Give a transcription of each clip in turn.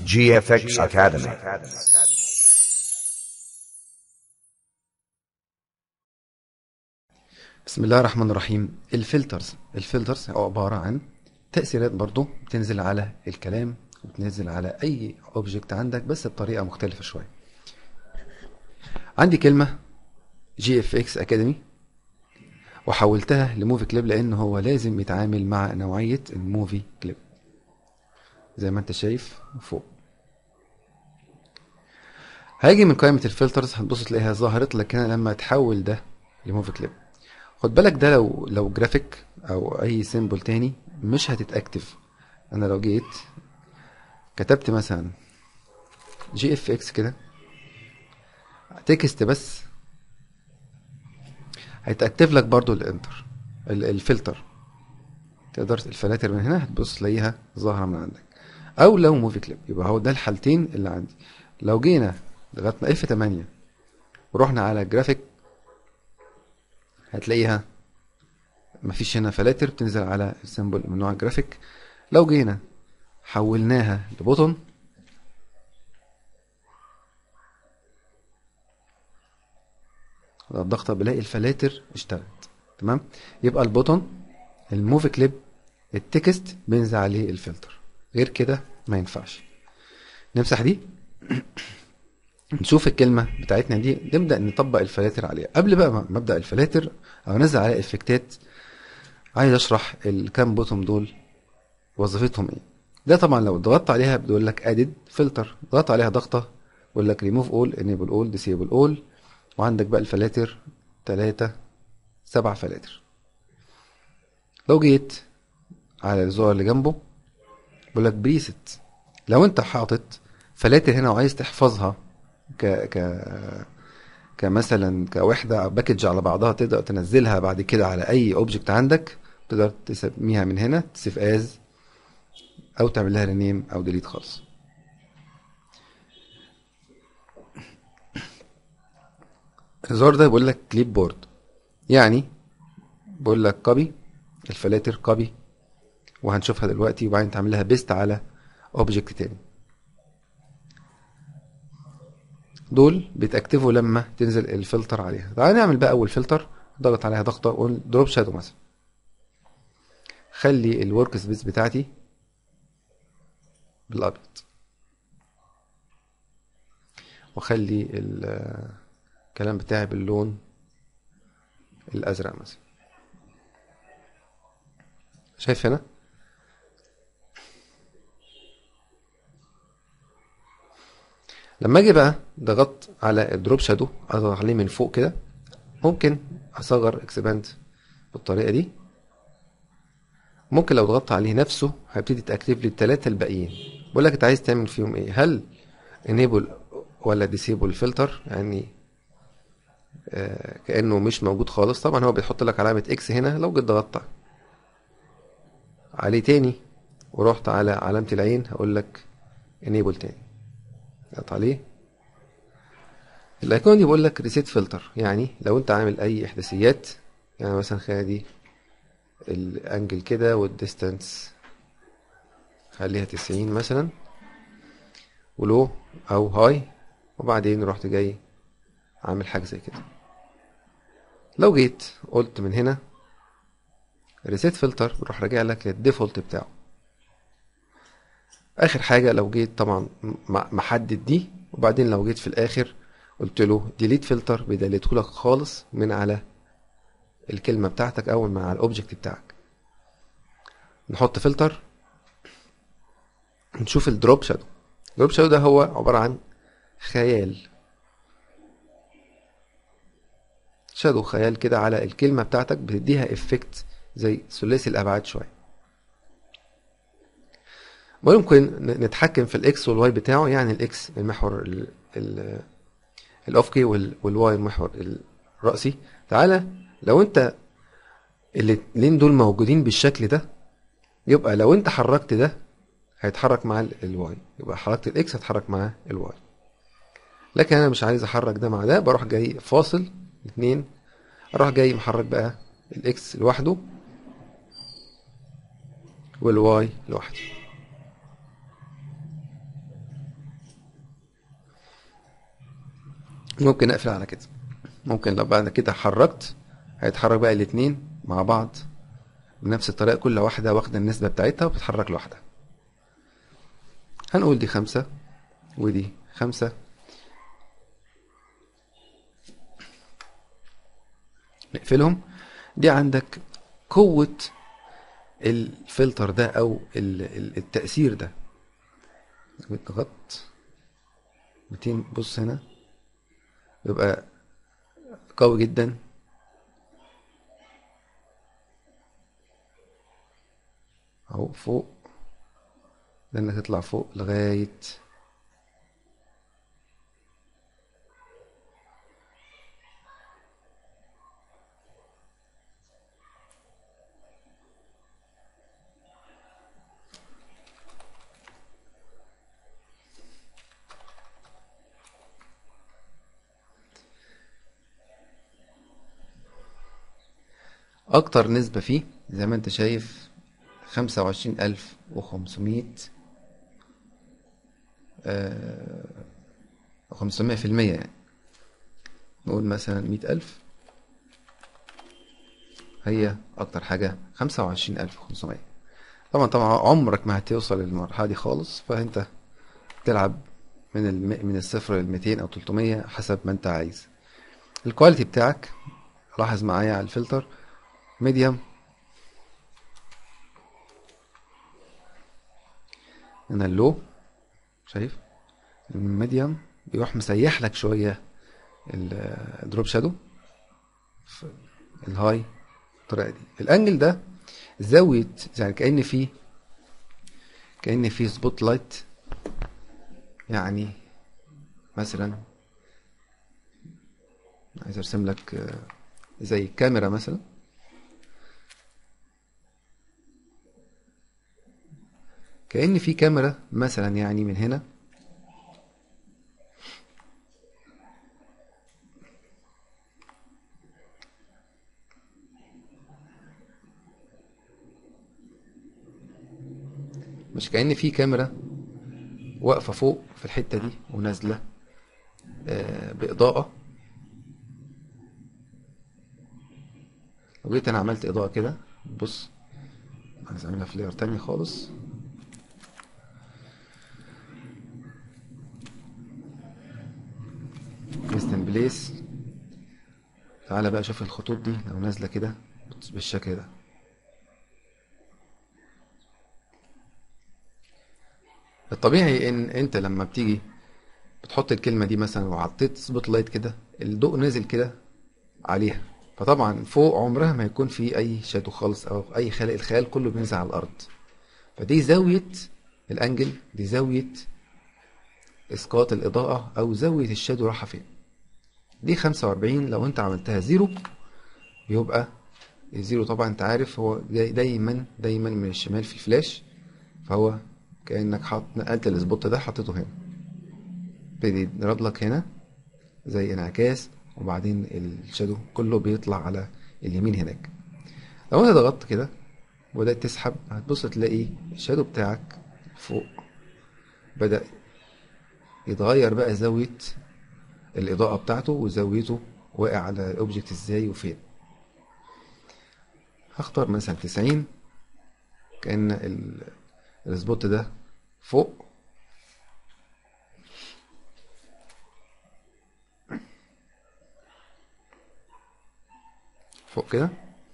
GFX Academy. بسم الله الرحمن الرحيم الفلترز الفلترز هو عبارة عن تأثيرات برضو بتنزل على الكلام وبتنزل على أي اوبجكت عندك بس بطريقة مختلفة شوية عندي كلمة جي اف اكس اكاديمي وحولتها لموفي كليب لان هو لازم يتعامل مع نوعية الموفي كليب زي ما انت شايف فوق هاجي من قائمة الفلترز هتبص تلاقيها ظهرت لك هنا لما تحول ده لموفي كليب خد بالك ده لو لو جرافيك او اي سيمبل تاني مش هتتاكتف انا لو جيت كتبت مثلا جي اف اكس كده تكست بس هيتاكتف لك برضو الانتر ال- الفلتر تقدر الفلاتر من هنا هتبص تلاقيها ظاهره من عندك او لو موفي كليب يبقى هو ده الحالتين اللي عندي لو جينا ضغطنا اف 8 ورحنا على جرافيك هتلاقيها مفيش هنا فلاتر بتنزل على السيمبل من نوع جرافيك لو جينا حولناها لبوتون الضغطة بلاقي الفلاتر اشتغلت تمام يبقى البوتون الموفي كليب التكست بينزل عليه الفلتر غير كده ما ينفعش نمسح دي نشوف الكلمة بتاعتنا دي نبدأ نطبق الفلاتر عليها قبل بقى ما ابدأ الفلاتر او انزل عليها افكتات عايز اشرح الكام بوتوم دول وظيفتهم ايه ده طبعا لو ضغطت عليها بيقول لك ادد فلتر ضغطت عليها ضغطة بيقول لك ريموف اول انيبل اول ديسيبل اول وعندك بقى الفلاتر تلاتة سبع فلاتر لو جيت على الزرار اللي جنبه بيقول لك بريست لو انت حاطط فلاتر هنا وعايز تحفظها ك ك كمثلا كوحده او باكج على بعضها تقدر تنزلها بعد كده على اي اوبجكت عندك تقدر تسميها من هنا تسيف از او تعمل لها رينيم او ديليت خالص الزرار ده بيقول لك كليب بورد يعني بيقول لك كوبي الفلاتر كوبي وهنشوفها دلوقتي وبعدين تعمل لها بيست على اوبجكت تاني دول بيتاكتفوا لما تنزل الفلتر عليها تعالى نعمل بقى اول فلتر ضغط عليها ضغطه وقول دروب شادو مثلا خلي الورك سبيس بتاعتي بالابيض وخلي ال- الكلام بتاعي باللون الازرق مثلا شايف هنا لما اجي بقى ضغطت على الدروب شادو اضغط عليه من فوق كده ممكن اصغر اكسباند بالطريقه دي ممكن لو ضغطت عليه نفسه هيبتدي تاكتيف لي الثلاثه الباقيين بقول لك انت عايز تعمل فيهم ايه هل انيبل ولا ديسيبل فلتر يعني آه كانه مش موجود خالص طبعا هو بيحط لك علامه اكس هنا لو جيت ضغطت عليه تاني ورحت على علامه العين هقول لك انيبل تاني ضغط عليه الايقونه دي بيقول لك ريسيت فلتر يعني لو انت عامل اي احداثيات يعني مثلا خلينا دي الانجل كده والديستانس خليها تسعين مثلا ولو او هاي وبعدين رحت جاي عامل حاجه زي كده لو جيت قلت من هنا ريسيت فلتر بيروح راجع لك للديفولت بتاعه اخر حاجه لو جيت طبعا م- محدد دي وبعدين لو جيت في الاخر قلت له ديليت فلتر بيدلته لك خالص من على الكلمه بتاعتك او من على الاوبجكت بتاعك نحط فلتر نشوف الدروب شادو الدروب شادو ده هو عباره عن خيال شادو خيال كده على الكلمه بتاعتك بتديها افكت زي ثلاثي الابعاد شويه ممكن ن- نتحكم في الاكس والواي بتاعه يعني الاكس المحور ال- ال- الافقي وال- والواي المحور الرأسي تعالى لو انت الاتنين دول موجودين بالشكل ده يبقى لو انت حركت ده هيتحرك مع ال- الواي يبقى حركت الاكس هتحرك مع الواي لكن انا مش عايز احرك ده مع ده بروح جاي فاصل اتنين اروح جاي محرك بقى الاكس لوحده والواي لوحده ممكن اقفل على كده ممكن لو بعد كده حركت هيتحرك بقى الاتنين مع بعض بنفس الطريقة كل واحدة واخدة النسبة بتاعتها وبتتحرك لوحدها هنقول دي خمسة ودي خمسة نقفلهم دي عندك قوة الفلتر ده او ال- ال- التأثير ده بتضغط 200 بص هنا يبقى قوي جدا اهو فوق لانك تطلع فوق لغاية اكتر نسبة فيه زي ما انت شايف خمسة وعشرين الف وخمسمية خمسمية في المية يعني نقول مثلا مية ألف هي أكتر حاجة خمسة وعشرين ألف وخمسمية طبعا طبعا عمرك ما هتوصل للمرحلة دي خالص فأنت تلعب من الم... من الصفر للميتين أو تلتمية حسب ما أنت عايز الكواليتي بتاعك لاحظ معايا على الفلتر ميديوم هنا اللو شايف الميديوم بيروح مسيح لك شوية الدروب شادو الهاي الطريقة دي الانجل ده زاوية يعني كأن فيه كأن فيه سبوت لايت يعني مثلا عايز ارسم لك آه، زي كاميرا مثلا كأن في كاميرا مثلا يعني من هنا مش كأن في كاميرا واقفة فوق في الحتة دي ونازلة آه، بإضاءة لو جيت أنا عملت إضاءة كده بص عايز أعملها في لير تاني خالص كريستن بليس تعالى بقى شوف الخطوط دي لو نازلة كده بالشكل ده الطبيعي ان انت لما بتيجي بتحط الكلمة دي مثلا وحطيت سبوت لايت كده الضوء نازل كده عليها فطبعا فوق عمرها ما يكون في اي شادو خالص او اي خلق الخيال كله بينزل على الارض فدي زاوية الانجل دي زاوية اسقاط الاضاءة او زاوية الشادو رايحة فين دي 45 لو انت عملتها زيرو بيبقى الزيرو طبعا انت عارف هو جاي دايما دايما من الشمال في الفلاش فهو كأنك حاط نقلت السبوت ده حطيته هنا ابتدي يضرب لك هنا زي انعكاس وبعدين الشادو كله بيطلع على اليمين هناك لو انت ضغطت كده وبدأت تسحب هتبص تلاقي الشادو بتاعك فوق بدأ يتغير بقى زاوية الإضاءة بتاعته وزاويته واقع على الأوبجكت ازاي وفين هختار مثلا تسعين كأن ال- السبوت ده فوق فوق كده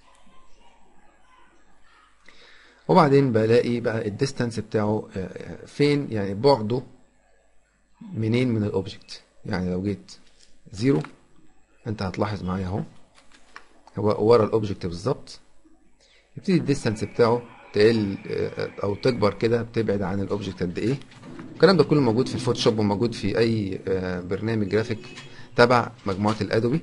وبعدين بلاقي بقى الديستانس بتاعه آه، آه، فين يعني بعده منين من الاوبجكت يعني لو جيت زيرو انت هتلاحظ معايا اهو هو ورا الاوبجكت بالظبط يبتدي الديستانس بتاعه تقل آه، او تكبر كده بتبعد عن الاوبجكت قد ايه الكلام ده كله موجود في الفوتوشوب وموجود في اي آه، برنامج جرافيك تبع مجموعة الادوبي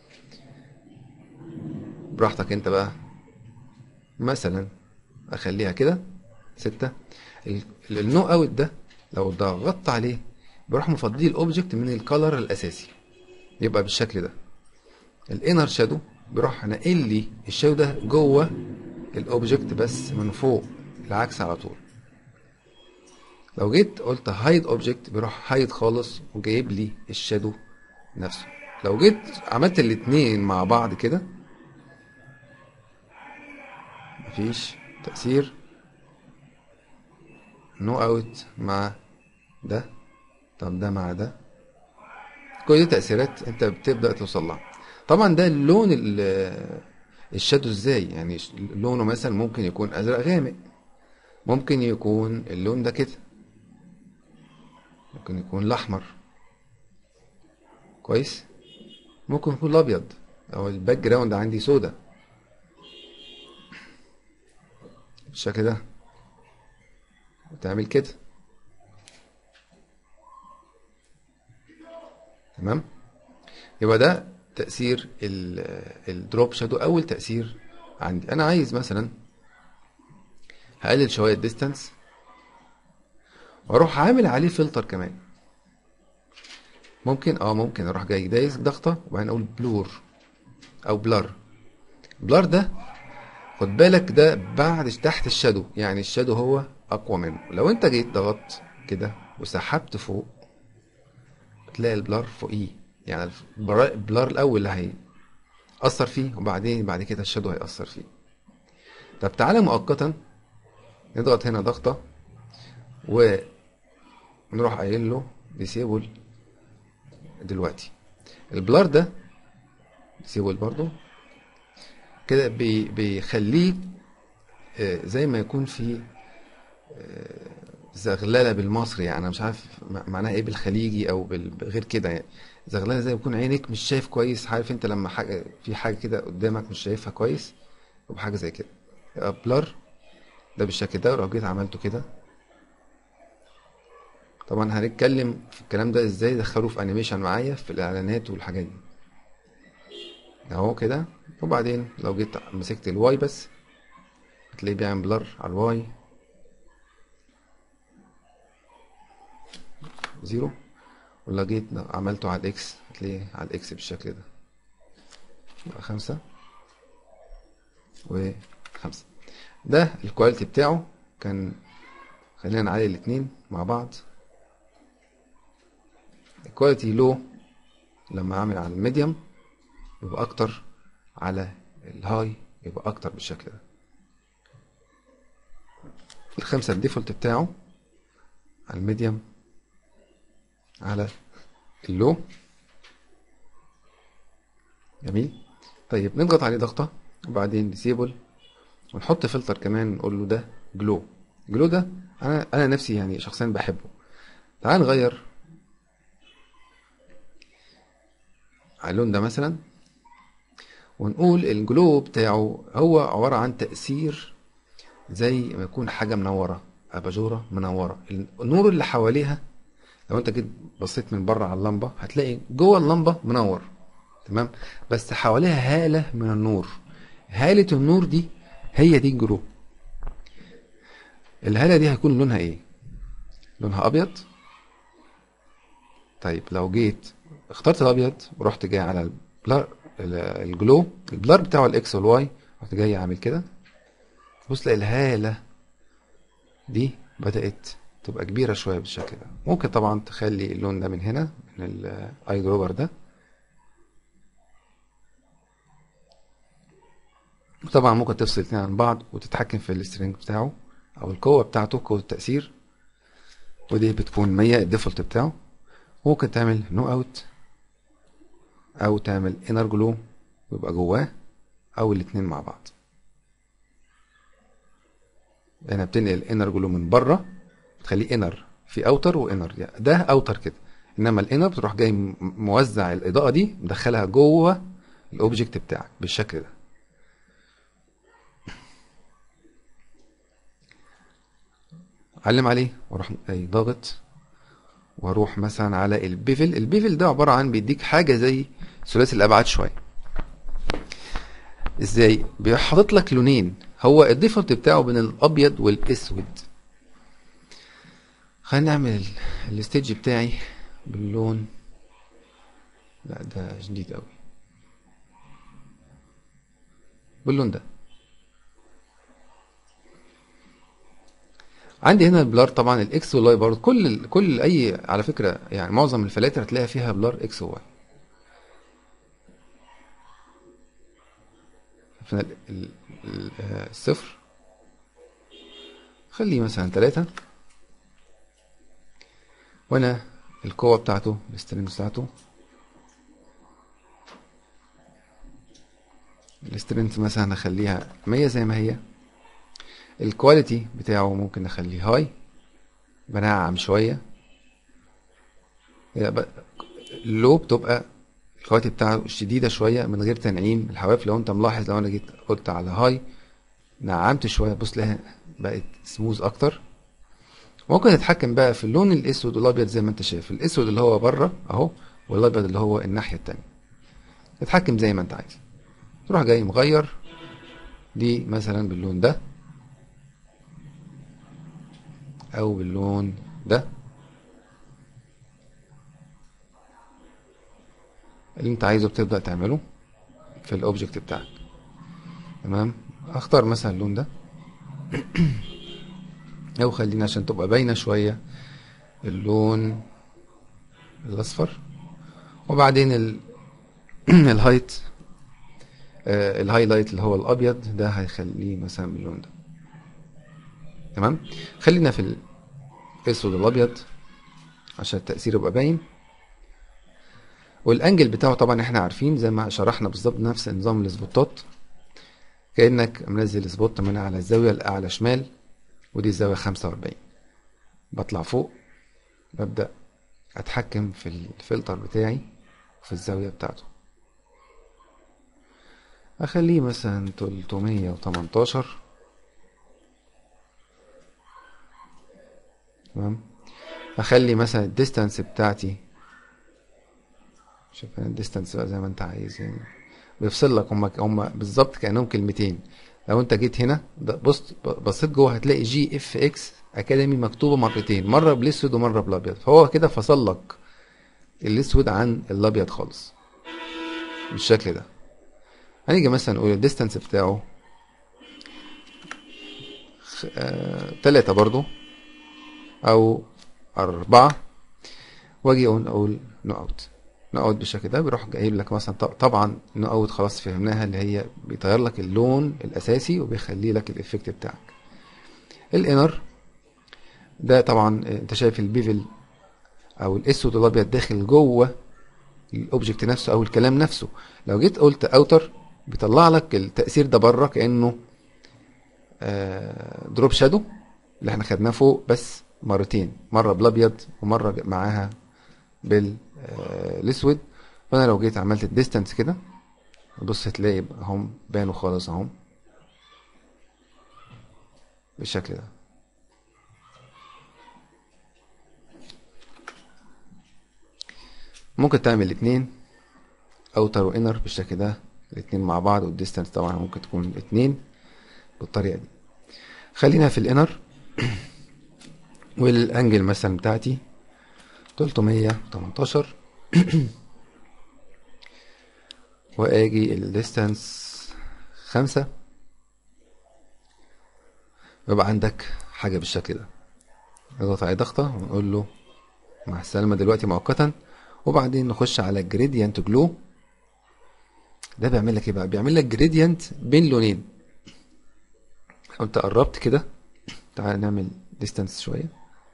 براحتك انت بقى مثلا اخليها كده ستة ال- النو اوت ده لو ضغطت عليه بروح مفضي الاوبجكت من الكالر الاساسي يبقى بالشكل ده الانر شادو بيروح ناقل لي الشادو ده جوه الاوبجكت بس من فوق العكس على طول لو جيت قلت هايد اوبجكت بيروح هايد خالص وجايب لي الشادو نفسه لو جيت عملت الاتنين مع بعض كده مفيش تأثير نو اوت مع ده طب ده مع ده كل دي تأثيرات انت بتبدأ توصل لها طبعا ده اللون ال- الشادو ازاي يعني ش- لونه مثلا ممكن يكون ازرق غامق ممكن يكون اللون ده كده ممكن يكون الاحمر كويس ممكن يكون الابيض او الباك جراوند عندي سودا بالشكل ده وتعمل كده تمام يبقى ده تأثير الدروب شادو أول تأثير عندي أنا عايز مثلا هقلل شوية الديستانس واروح عامل عليه فلتر كمان ممكن اه ممكن اروح جاي دايس ضغطة وبعدين اقول بلور او بلر بلر ده خد بالك ده بعد تحت الشادو يعني الشادو هو اقوى منه لو انت جيت ضغطت كده وسحبت فوق بتلاقي البلر فوقيه يعني البر- البلر الاول اللي هيأثر فيه وبعدين بعد كده الشادو هيأثر فيه طب تعالى مؤقتا نضغط هنا ضغطة ونروح قايل له ديسيبل دلوقتي البلر ده ديسيبل برضو كده بي بيخليه آه، زي ما يكون في آه، زغلله بالمصري يعني انا مش عارف م- معناها ايه بالخليجي او بال- غير كده يعني زغلله زي ما يكون عينيك مش شايف كويس عارف انت لما حاجه في حاجه كده قدامك مش شايفها كويس يبقى حاجه زي كده يبقى بلر ده بالشكل ده ولو جيت عملته كده طبعا هنتكلم في الكلام ده ازاي دخلوه في انيميشن معايا في الاعلانات والحاجات دي اهو كده وبعدين لو جيت مسكت الواي بس هتلاقيه بيعمل بلر على الواي زيرو ولو جيت عملته على الاكس هتلاقيه على الاكس بالشكل ده يبقى خمسة وخمسة ده الكواليتي بتاعه كان خلينا نعلي الاتنين مع بعض الكواليتي لو لما اعمل على الميديوم يبقى اكتر على الهاي يبقى اكتر بالشكل ده الخمسة الديفولت بتاعه على الميديوم على اللو جميل طيب نضغط عليه ضغطة وبعدين ديسيبل ونحط فلتر كمان نقول له ده جلو جلو ده انا انا نفسي يعني شخصيا بحبه تعال نغير على اللون ده مثلا ونقول الجلو بتاعه هو عبارة عن تأثير زي ما يكون حاجة منورة أباجورة منورة النور اللي حواليها لو انت جيت بصيت من بره على اللمبة هتلاقي جوه اللمبة منور تمام بس حواليها هالة من النور هالة النور دي هي دي الجلو الهالة دي هيكون لونها ايه لونها ابيض طيب لو جيت اخترت الابيض ورحت جاي على البلر الجلو البلر بتاعه الاكس والواي رحت جاي عامل كده بص تلاقي الهالة دي بدأت تبقى كبيرة شوية بالشكل ده ممكن طبعا تخلي اللون ده من هنا من الاي دروبر ده وطبعا ممكن تفصل الاتنين عن بعض وتتحكم في السترينج بتاعه او القوة بتاعته قوة التأثير ودي بتكون 100 الديفولت بتاعه ممكن تعمل نو اوت او تعمل انر جلو ويبقى جواه او الاتنين مع بعض هنا بتنقل انر جلو من بره بتخليه انر في اوتر وانر يعني ده اوتر كده انما الانر بتروح جاي م- موزع الاضاءه دي مدخلها جوه الاوبجكت بتاعك بالشكل ده علم عليه واروح جاي ضاغط واروح مثلا على البيفل البيفل ده عباره عن بيديك حاجه زي ثلاثي الابعاد شويه ازاي بيحطط لك لونين هو الديفولت بتاعه بين الابيض والاسود خلينا نعمل ال- الستيج بتاعي باللون لا ده جديد قوي باللون ده عندي هنا البلار طبعا الاكس والواي برضه كل ال- كل اي على فكره يعني معظم الفلاتر هتلاقي فيها بلار اكس وواي في ال- ال- ال- آه، الصفر خليه مثلا تلاتة وانا القوة بتاعته السترينج بتاعته السترينث مثلا نخليها مية زي ما هي الكواليتي بتاعه ممكن نخليه هاي بنعم شوية هي ب- اللو بتبقى الكواليتي بتاعته شديدة شوية من غير تنعيم الحواف لو انت ملاحظ لو انا جيت قلت على هاي نعمت شوية بص لها بقت سموز اكتر ممكن تتحكم بقى في اللون الاسود والابيض زي ما انت شايف الاسود اللي هو بره اهو والابيض اللي هو الناحية التانية تتحكم زي ما انت عايز تروح جاي مغير دي مثلا باللون ده او باللون ده اللي انت عايزه بتبدأ تعمله في الاوبجكت بتاعك تمام اختار مثلا اللون ده او خلينا عشان تبقى باينة شوية اللون الاصفر وبعدين ال... الهايت آه الهايلايت اللي هو الابيض ده هيخليه مثلا باللون ده تمام خلينا في الاسود الابيض عشان التأثير يبقى باين والانجل بتاعه طبعا احنا عارفين زي ما شرحنا بالظبط نفس نظام السبوتات كأنك منزل سبوت من على الزاوية الأعلى شمال ودي الزاوية خمسة وأربعين بطلع فوق ببدأ أتحكم في الفلتر بتاعي في الزاوية بتاعته أخليه مثلا تلتمية وتمنتاشر تمام أخلي مثلا الديستانس بتاعتي شوف هنا الديستانس بقى زي ما انت عايز يعني بيفصل لك هم هم بالظبط كانهم كلمتين لو انت جيت هنا ده بص بصيت جوه هتلاقي جي اف اكس اكاديمي مكتوبه مرتين مره بالاسود ومره بالابيض فهو كده فصل لك الاسود عن الابيض خالص بالشكل ده هنيجي مثلا نقول الديستانس بتاعه خ- آه... تلاتة برضو او اربعة واجي اقول اقول نو اوت نو اوت بالشكل ده بيروح جايب لك مثلا ط- طبعا نو اوت خلاص فهمناها اللي هي بيطير لك اللون الاساسي وبيخلي لك الايفكت بتاعك الانر ده طبعا آه، انت شايف البيفل او الاسود والابيض داخل جوه الاوبجكت نفسه او الكلام نفسه لو جيت قلت اوتر بيطلع لك التأثير ده بره كأنه دروب شادو اللي احنا خدناه فوق بس مرتين مرة بالابيض ومرة ج- معاها بالاسود فانا لو جيت عملت الديستانس كده بص هتلاقي هم بانوا خالص اهم بالشكل ده ممكن تعمل الاتنين اوتر وانر بالشكل ده الاتنين مع بعض والديستانس طبعا ممكن تكون اتنين بالطريقة دي خلينا في الانر والانجل مثلا بتاعتي 318 واجي الديستانس خمسة يبقى عندك حاجة بالشكل ده نضغط عليه ضغطة ونقول له مع السلامة دلوقتي مؤقتا وبعدين نخش على جريدينت جلو ده بيعمل لك ايه بقى بيعمل لك جريدينت بين لونين لو انت قربت كده تعال نعمل ديستانس شوية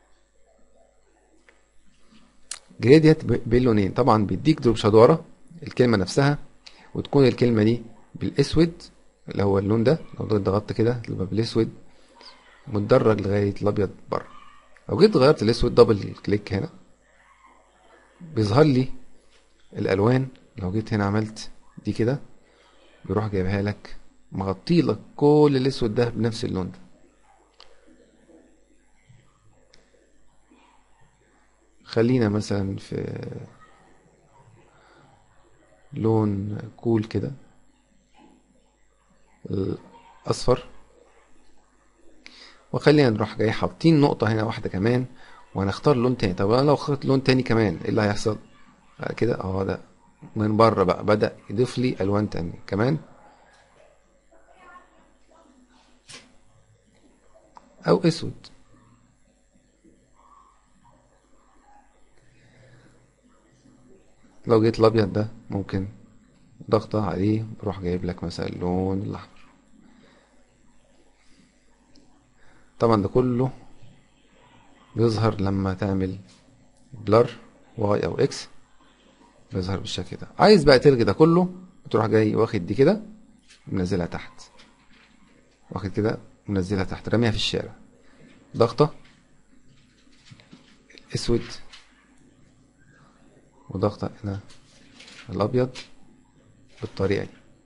جريدينت بين لونين طبعا بيديك دروب شادو ورا الكلمة نفسها وتكون الكلمة دي بالاسود اللي هو اللون ده لو ضغطت كده تبقى بالاسود متدرج لغاية الابيض بره لو جيت غيرت الاسود دبل كليك هنا بيظهر لي الالوان لو جيت هنا عملت دي كده بيروح جايبها لك مغطي لك كل الاسود ده بنفس اللون ده خلينا مثلا في لون كول كده الاصفر وخلينا نروح جاي حاطين نقطة هنا واحدة كمان وهنختار لون تاني طب انا لو اخترت لون تاني كمان ايه اللي هيحصل بعد كده اه ده من بره بقى بدأ يضيف لي الوان تانية كمان او اسود لو جيت الابيض ده ممكن ضغطة عليه بروح جايب لك مثلا اللون الأحمر طبعا ده كله بيظهر لما تعمل بلر واي او اكس بيظهر بالشكل ده عايز بقى تلغي ده كله بتروح جاي واخد دي كده منزلها تحت واخد كده منزلها تحت رميها في الشارع ضغطة اسود وضغطة هنا الابيض بالطريقة دي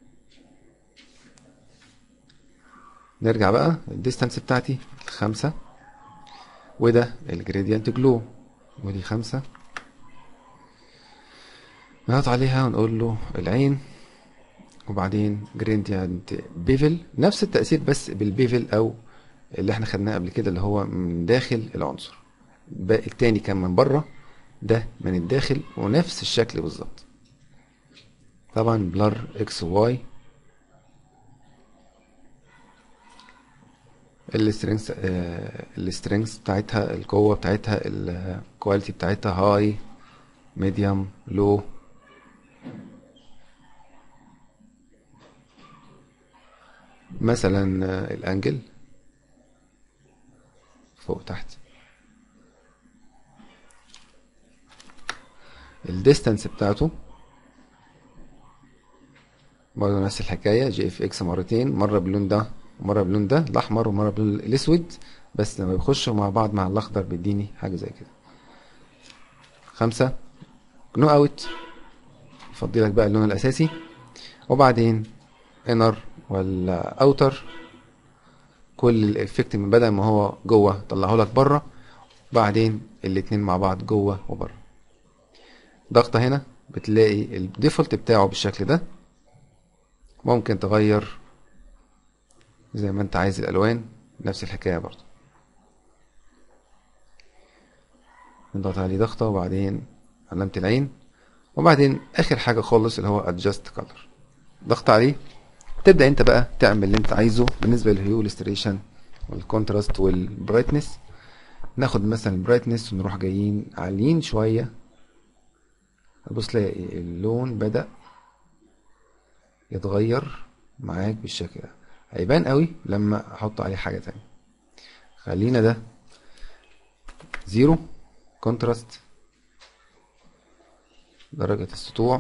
نرجع بقى الديستانس بتاعتي خمسة وده الجريدينت جلو ودي خمسة نضغط عليها ونقول له العين وبعدين جريدينت بيفل نفس التأثير بس بالبيفل أو اللي احنا خدناه قبل كده اللي هو من داخل العنصر التاني كان من بره ده من الداخل ونفس الشكل بالظبط طبعا بلر اكس واي السترينجز السترينجز بتاعتها القوة بتاعتها الكواليتي بتاعتها هاي ميديوم لو مثلا آه، الانجل فوق تحت الديستانس بتاعته برضه نفس الحكاية جي اف اكس مرتين مرة باللون ده ومرة باللون ده الأحمر ومرة باللون الأسود بس لما بيخشوا مع بعض مع الأخضر بيديني حاجة زي كده خمسة نو اوت يفضلك بقى اللون الأساسي وبعدين انر ولا اوتر كل الافكت من بدل ما هو جوه طلعه لك بره بعدين الاتنين مع بعض جوه وبره ضغطة هنا بتلاقي الديفولت بتاعه بالشكل ده ممكن تغير زي ما انت عايز الالوان نفس الحكاية برضو نضغط عليه ضغطة وبعدين علامة العين وبعدين اخر حاجة خالص اللي هو adjust color ضغط عليه تبدأ انت بقى تعمل اللي انت عايزه بالنسبة للهيو والستريشن والكونتراست والبرايتنس ناخد مثلا البرايتنس ونروح جايين عاليين شوية تبص تلاقي اللون بدأ يتغير معاك بالشكل ده هيبان قوي لما احط عليه حاجة تانية خلينا ده زيرو كونتراست درجة السطوع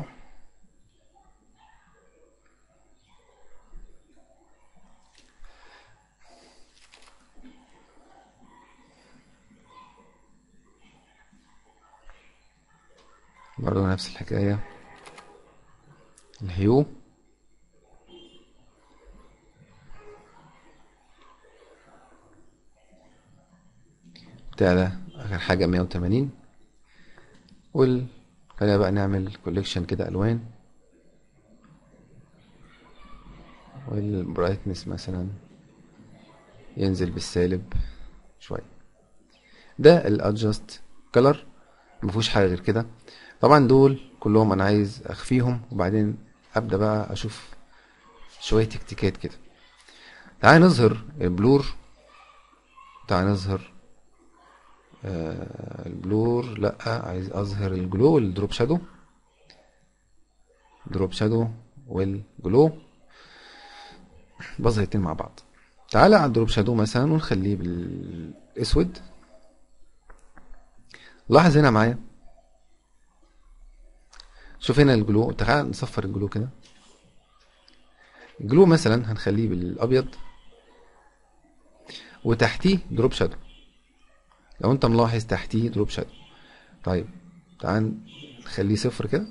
برضه نفس الحكاية الهيو بتاع ده اخر حاجة مية وتمانين وال خلينا بقى نعمل كوليكشن كده الوان والبرايتنس مثلا ينزل بالسالب شوية ده الادجست كلر مفيهوش حاجة غير كده طبعا دول كلهم انا عايز اخفيهم وبعدين ابدا بقى اشوف شوية تكتيكات كده تعال نظهر البلور تعال نظهر آه البلور لا عايز اظهر الجلو والدروب شادو دروب شادو والجلو بظهر الاتنين مع بعض تعالى على الدروب شادو مثلا ونخليه بالاسود لاحظ هنا معايا شوف هنا الجلو تعال نصفر الجلو كده الجلو مثلا هنخليه بالابيض وتحتيه دروب شادو لو انت ملاحظ تحتيه دروب شادو طيب تعال نخليه صفر كده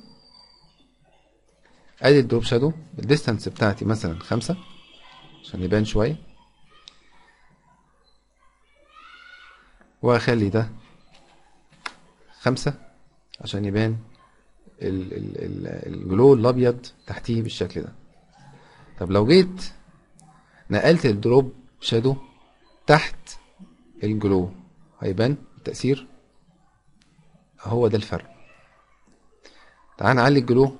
ادي الدروب شادو الديستانس بتاعتي مثلا خمسة عشان يبان شوية واخلي ده خمسة عشان يبان ال- ال- ال- الجلو الابيض تحتيه بالشكل ده طب لو جيت نقلت الدروب شادو تحت الجلو هيبان التأثير هو ده الفرق تعال نعلي الجلو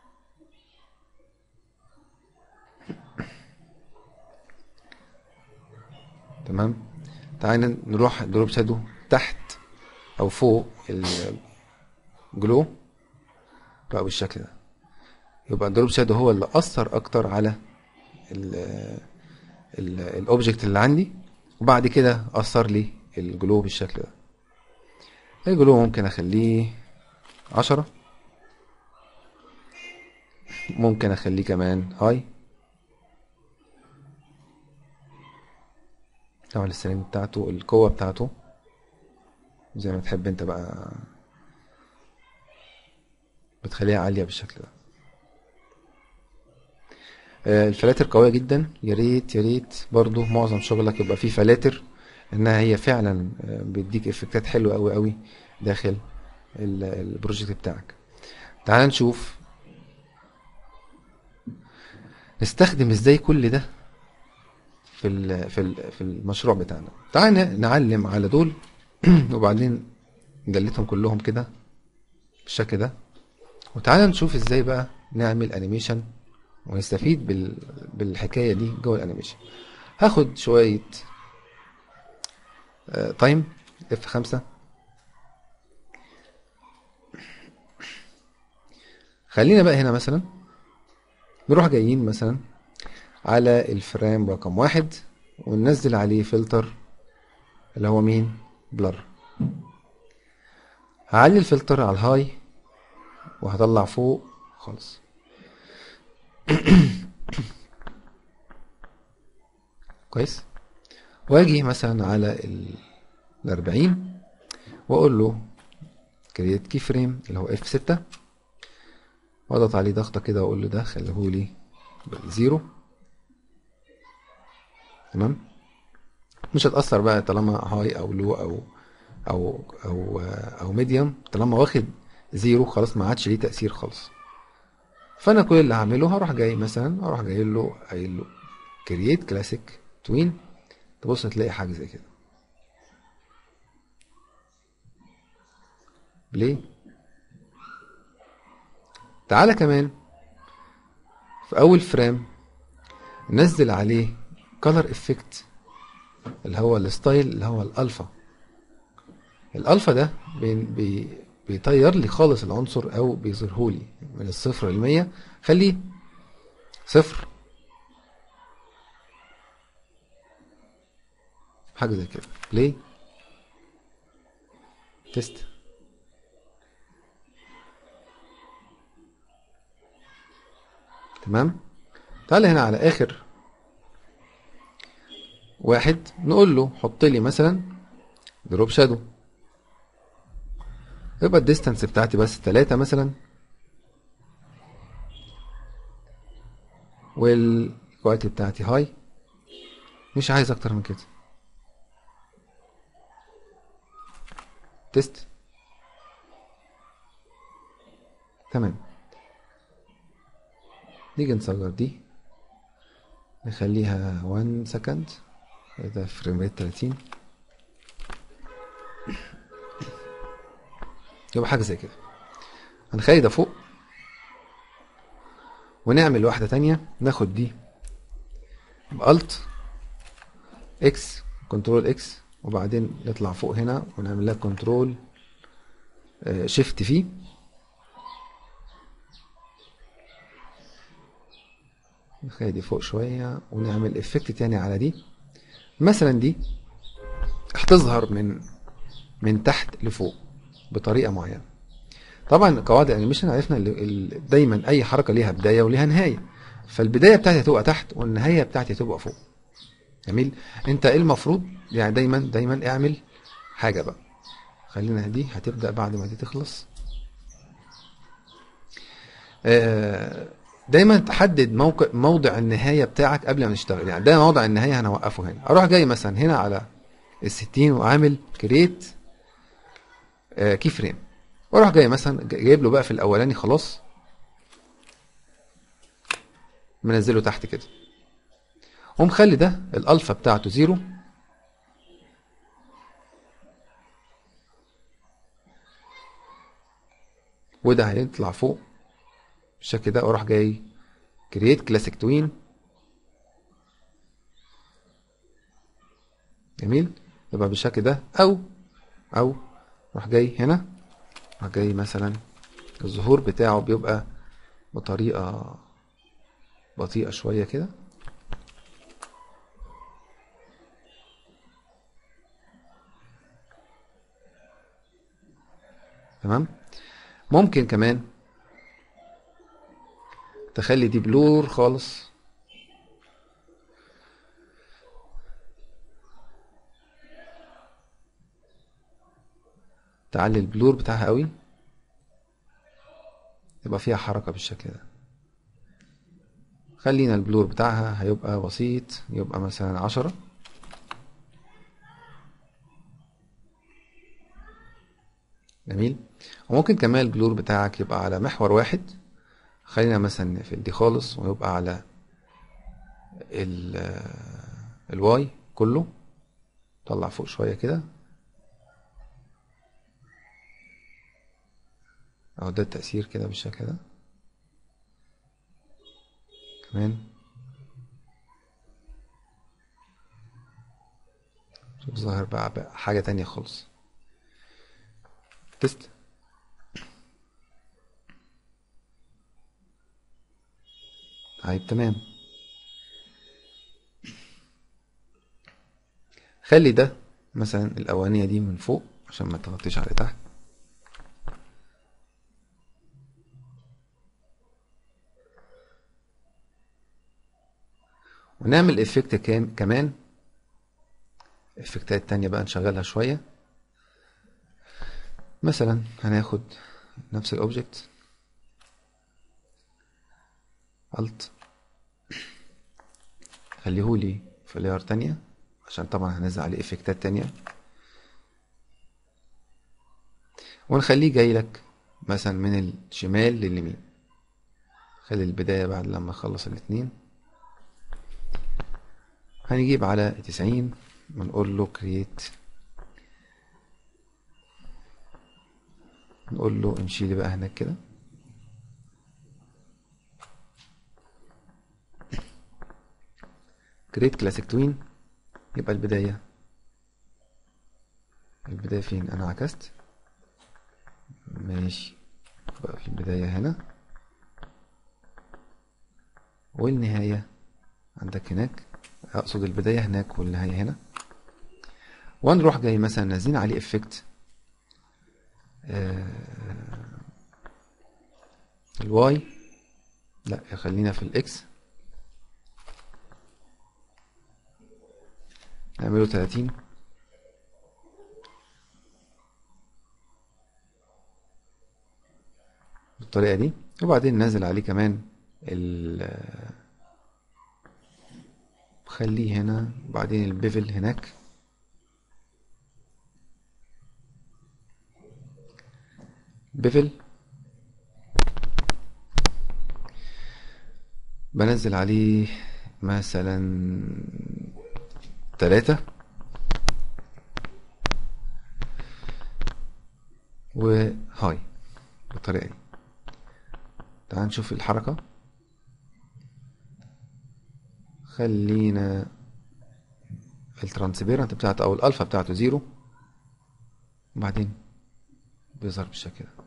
تمام تعال نروح دروب شادو تحت او فوق الجلو بقى بالشكل ده يبقى الدروب شادو هو اللي اثر اكتر على الاوبجكت اللي عندي وبعد كده اثر لي الجلو بالشكل ده الجلو ممكن اخليه عشرة ممكن اخليه كمان هاي طبعا السلام بتاعته القوة بتاعته زي ما تحب انت بقى بتخليها عالية بالشكل ده آه، الفلاتر قوية جدا يا ريت يا ريت برضو معظم شغلك يبقى فيه فلاتر انها هي فعلا آه، بيديك افكتات حلوة قوي قوي داخل ال- البروجكت بتاعك تعال نشوف نستخدم ازاي كل ده في ال- في ال- في المشروع بتاعنا تعال ن- نعلم على دول وبعدين ندلتهم كلهم كده بالشكل ده وتعالى نشوف ازاي بقى نعمل انيميشن ونستفيد بال... بالحكايه دي جوه الانيميشن هاخد شويه تايم اف 5 خلينا بقى هنا مثلا نروح جايين مثلا على الفريم رقم واحد وننزل عليه فلتر اللي هو مين بلر هعلي الفلتر على الهاي وهطلع فوق خالص كويس واجي مثلا على ال 40 واقول له كريت كي فريم اللي هو اف 6 واضغط عليه ضغطه كده واقول له ده خليه لي بالزيرو تمام مش هتأثر بقى طالما هاي او لو او او او او ميديوم طالما واخد زيرو خلاص ما عادش ليه تأثير خالص فانا كل اللي هعمله هروح جاي مثلا اروح جاي له قايل له كرييت كلاسيك توين تبص تلاقي حاجه زي كده ليه تعالى كمان في اول فريم نزل عليه كولر افكت اللي هو الستايل اللي هو الالفا الالفا ده بي بي بيطير لي خالص العنصر او بيظهره لي من الصفر للمية خليه صفر حاجة زي كده ليه تيست تمام تعالى هنا على اخر واحد نقول له حط لي مثلا دروب شادو يبقى الديستانس بتاعتي بس تلاتة مثلا والكواليتي بتاعتي هاي مش عايز اكتر من كده تيست تمام نيجي نصغر دي نخليها 1 سكند ده فريم ريت 30 يبقى حاجة زي كده هنخلي ده فوق ونعمل واحدة تانية ناخد دي بألت اكس كنترول اكس وبعدين نطلع فوق هنا ونعمل لها كنترول شيفت في نخلي دي فوق شوية ونعمل افكت تاني على دي مثلا دي هتظهر من من تحت لفوق بطريقة معينة طبعا قواعد الانيميشن عرفنا ال- ال- دايما اي حركة ليها بداية وليها نهاية فالبداية بتاعتي هتبقى تحت والنهاية بتاعتي هتبقى فوق جميل انت ايه المفروض يعني دايما دايما اعمل حاجة بقى خلينا دي هتبدأ بعد ما دي تخلص آه، دايما تحدد موقع موضع النهاية بتاعك قبل ما نشتغل يعني ده موضع النهاية هنوقفه هنا اروح جاي مثلا هنا على الستين وعامل كريت كي فريم واروح جاي مثلا جايب له بقى في الاولاني خلاص منزله تحت كده ومخلي ده الالفا بتاعته زيرو وده هيطلع فوق بالشكل ده واروح جاي كرييت كلاسيك توين جميل يبقى بالشكل ده او او اروح جاي هنا اروح جاي مثلا الظهور بتاعه بيبقى بطريقة بطيئة شوية كده تمام ممكن كمان تخلي دي بلور خالص تعلي البلور بتاعها قوي يبقى فيها حركة بالشكل ده خلينا البلور بتاعها هيبقى بسيط يبقى مثلا عشرة جميل وممكن كمان البلور بتاعك يبقى على محور واحد خلينا مثلا نقفل دي خالص ويبقى على ال الواي كله طلع فوق شوية كده اهو ده التأثير كده بالشكل ده كمان شوف ظاهر بقى, بقى حاجة تانية خالص تست طيب تمام خلي ده مثلا الأولانية دي من فوق عشان ما تغطيش على تحت ونعمل افكت كام كمان افكتات تانية بقى نشغلها شوية مثلا هناخد نفس الاوبجكت الت خليهولي في لاير تانية عشان طبعا هنزل عليه افكتات تانية ونخليه جاي لك مثلا من الشمال لليمين خلي البداية بعد لما اخلص الاتنين هنجيب على تسعين ونقول له create نقول له امشي لي بقى هناك كده create classic twin يبقى البداية البداية فين انا عكست ماشي بقى في البداية هنا والنهاية عندك هناك اقصد البداية هناك والنهاية هنا ونروح جاي مثلا نازلين عليه افكت الواي لا خلينا في الاكس نعمله 30 بالطريقة دي وبعدين نازل عليه كمان ال خليه هنا وبعدين البيفل هناك بيفل بنزل عليه مثلا تلاتة وهاي بالطريقة دي تعال نشوف الحركة خلينا الترانسبيرنت بتاعته او الالفا بتاعته زيرو وبعدين بيظهر بالشكل ده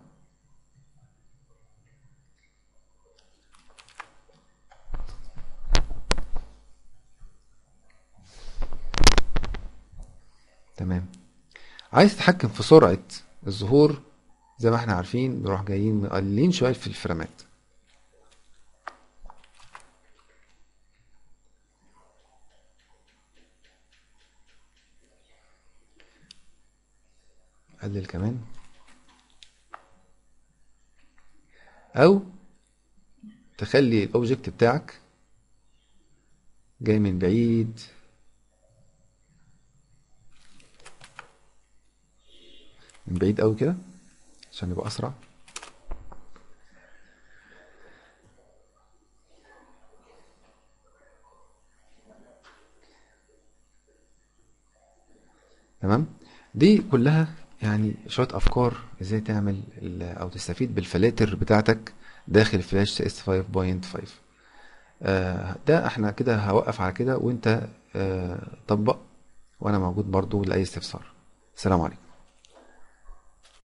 تمام عايز تتحكم في سرعة الظهور زي ما احنا عارفين نروح جايين مقللين شوية في الفريمات قلل كمان او تخلي الاوبجكت بتاعك جاي من بعيد من بعيد قوي كده عشان يبقى اسرع تمام دي كلها يعني شوية أفكار إزاي تعمل أو تستفيد بالفلاتر بتاعتك داخل فلاش سي اس 5.5 آه ده احنا كده هوقف على كده وانت آه طبق وانا موجود برضو لأي استفسار السلام عليكم